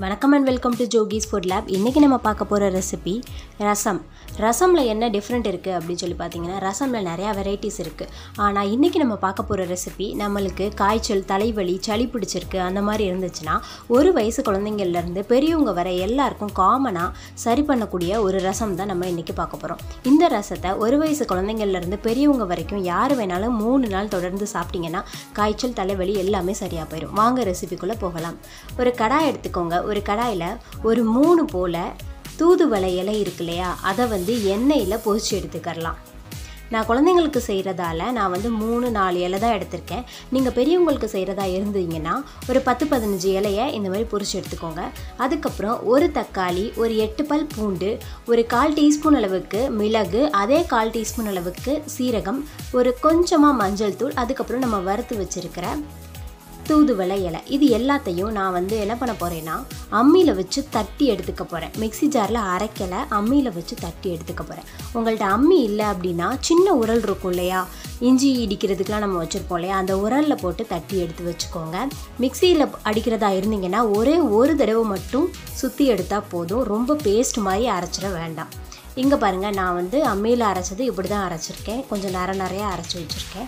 வணக்கம் and welcome to ஜோகிஸ் food lab இன்றைக்கி நம்ம பார்க்க போகிற ரெசிபி ரசம் ரசமில் என்ன டிஃப்ரெண்ட் இருக்குது அப்படின்னு சொல்லி பார்த்தீங்கன்னா ரசமில் நிறையா வெரைட்டிஸ் இருக்குது ஆனால் இன்றைக்கி நம்ம பார்க்க போகிற ரெசிபி நம்மளுக்கு காய்ச்சல் தலைவலி சளி பிடிச்சிருக்கு அந்த மாதிரி இருந்துச்சுன்னா ஒரு வயசு குழந்தைங்கள்லேருந்து பெரியவங்க வரை எல்லாருக்கும் காமனாக சரி பண்ணக்கூடிய ஒரு ரசம் தான் நம்ம இன்றைக்கி பார்க்க போகிறோம் இந்த ரசத்தை ஒரு வயசு குழந்தைங்கள்லேருந்து பெரியவங்க வரைக்கும் யார் வேணாலும் மூணு நாள் தொடர்ந்து சாப்பிட்டீங்கன்னா காய்ச்சல் தலைவலி எல்லாமே சரியாக போயிடும் வாங்க ரெசிபிக்குள்ளே போகலாம் ஒரு கடாய் எடுத்துக்கோங்க ஒரு கடாயில் ஒரு மூணு போல் தூதுவளை இலை இருக்கு இல்லையா அதை வந்து எண்ணெயில் பொரிச்சு எடுத்துக்கரலாம் நான் குழந்தைங்களுக்கு செய்கிறதால நான் வந்து மூணு நாலு இலை தான் எடுத்திருக்கேன் நீங்கள் பெரியவங்களுக்கு செய்கிறதா இருந்தீங்கன்னா ஒரு பத்து பதினஞ்சு இலையை இந்த மாதிரி பொரிச்சு எடுத்துக்கோங்க அதுக்கப்புறம் ஒரு தக்காளி ஒரு எட்டு பல் பூண்டு ஒரு கால் டீஸ்பூன் அளவுக்கு மிளகு அதே கால் டீஸ்பூன் அளவுக்கு சீரகம் ஒரு கொஞ்சமாக மஞ்சள் தூள் அதுக்கப்புறம் நம்ம வறுத்து வச்சுருக்கிற தூதுவளை இலை இது எல்லாத்தையும் நான் வந்து என்ன பண்ண போகிறேன்னா அம்மியில் வச்சு தட்டி எடுத்துக்க போகிறேன் மிக்ஸி ஜாரில் அரைக்கலை அம்மியில் வச்சு தட்டி எடுத்துக்க போகிறேன் உங்கள்கிட்ட அம்மி இல்லை அப்படின்னா சின்ன உரல் இருக்கும் இல்லையா இஞ்சி இடிக்கிறதுக்கெலாம் நம்ம வச்சுருப்போம் இல்லையா அந்த உரலில் போட்டு தட்டி எடுத்து வச்சுக்கோங்க மிக்சியில் அடிக்கிறதா இருந்தீங்கன்னா ஒரே ஒரு தடவை மட்டும் சுற்றி எடுத்தால் போதும் ரொம்ப பேஸ்ட் மாதிரி அரைச்சிட வேண்டாம் இங்கே பாருங்கள் நான் வந்து அம்மியில் அரைச்சது இப்படி தான் அரைச்சிருக்கேன் கொஞ்சம் நிற நிறையா அரைச்சி வச்சுருக்கேன்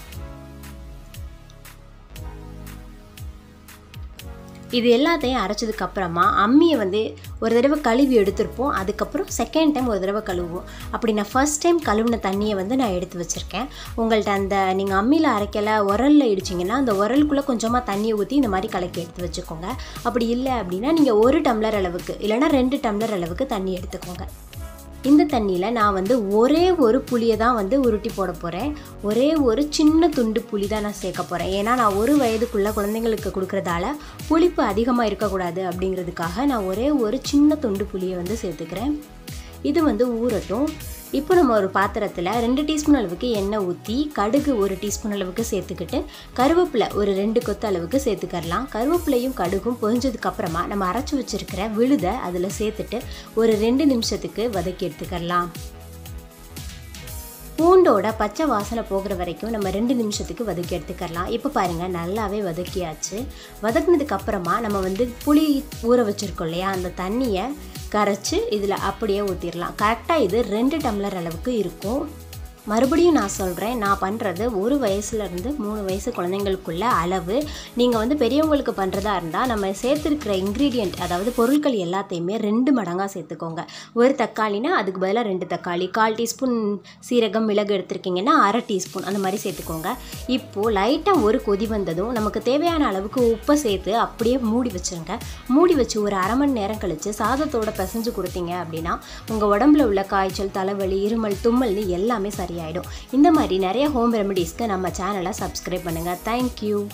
இது எல்லாத்தையும் அரைச்சதுக்கு அப்புறமா அம்மியை வந்து ஒரு தடவை கழுவி எடுத்திருப்போம் அதுக்கப்புறம் செகண்ட் டைம் ஒரு தடவை கழுவுவோம் அப்படி நான் ஃபர்ஸ்ட் டைம் கழுவின தண்ணியை வந்து நான் எடுத்து வச்சுருக்கேன் உங்கள்கிட்ட அந்த நீங்கள் அம்மியில் அரைக்கலை உரலில் இடிச்சிங்கன்னா அந்த உரலுக்குள்ளே கொஞ்சமாக தண்ணியை ஊற்றி இந்த மாதிரி கலக்கி எடுத்து வச்சுக்கோங்க அப்படி இல்லை அப்படின்னா நீங்கள் ஒரு டம்ளர் அளவுக்கு இல்லைனா ரெண்டு டம்ளர் அளவுக்கு தண்ணி எடுத்துக்கோங்க இந்த தண்ணியில் நான் வந்து ஒரே ஒரு புளியை தான் வந்து உருட்டி போட போகிறேன் ஒரே ஒரு சின்ன துண்டு புளி தான் நான் சேர்க்க போகிறேன் ஏன்னா நான் ஒரு வயதுக்குள்ளே குழந்தைங்களுக்கு கொடுக்குறதால புளிப்பு அதிகமாக இருக்கக்கூடாது அப்படிங்கிறதுக்காக நான் ஒரே ஒரு சின்ன துண்டு புளியை வந்து சேர்த்துக்கிறேன் இது வந்து ஊறட்டும் இப்போ நம்ம ஒரு பாத்திரத்தில் ரெண்டு டீஸ்பூன் அளவுக்கு எண்ணெய் ஊற்றி கடுகு ஒரு டீஸ்பூன் அளவுக்கு சேர்த்துக்கிட்டு கருவேப்பிலை ஒரு ரெண்டு கொத்து அளவுக்கு சேர்த்துக்கரலாம் கருவேப்பிலையும் கடுகும் பொரிஞ்சதுக்கப்புறமா நம்ம அரைச்சி வச்சுருக்கிற விழுதை அதில் சேர்த்துட்டு ஒரு ரெண்டு நிமிஷத்துக்கு வதக்கி எடுத்துக்கரலாம் பூண்டோட பச்சை வாசனை போகிற வரைக்கும் நம்ம ரெண்டு நிமிஷத்துக்கு வதக்கி எடுத்துக்கலாம் இப்போ பாருங்கள் நல்லாவே வதக்கியாச்சு வதக்குனதுக்கு அப்புறமா நம்ம வந்து புளி ஊற வச்சுருக்கோம் இல்லையா அந்த தண்ணியை கரைச்சி இதில் அப்படியே ஊற்றிடலாம் கரெக்டாக இது ரெண்டு டம்ளர் அளவுக்கு இருக்கும் மறுபடியும் நான் சொல்கிறேன் நான் பண்ணுறது ஒரு வயசுலேருந்து மூணு வயசு குழந்தைங்களுக்குள்ள அளவு நீங்கள் வந்து பெரியவங்களுக்கு பண்ணுறதா இருந்தால் நம்ம சேர்த்துருக்கிற இன்க்ரீடியண்ட் அதாவது பொருட்கள் எல்லாத்தையுமே ரெண்டு மடங்காக சேர்த்துக்கோங்க ஒரு தக்காளினா அதுக்கு பதிலாக ரெண்டு தக்காளி கால் டீஸ்பூன் சீரகம் மிளகு எடுத்திருக்கீங்கன்னா அரை டீஸ்பூன் அந்த மாதிரி சேர்த்துக்கோங்க இப்போது லைட்டாக ஒரு கொதி வந்ததும் நமக்கு தேவையான அளவுக்கு உப்பை சேர்த்து அப்படியே மூடி வச்சுருங்க மூடி வச்சு ஒரு அரை மணி நேரம் கழித்து சாதத்தோட பிசைஞ்சு கொடுத்தீங்க அப்படின்னா உங்கள் உடம்புல உள்ள காய்ச்சல் தலைவலி இருமல் தும்மல்னு எல்லாமே சரி சரியாயிடும் இந்த மாதிரி நிறைய ஹோம் ரெமடிஸ்க்கு நம்ம சேனலை சப்ஸ்கிரைப் பண்ணுங்கள் தேங்க்யூ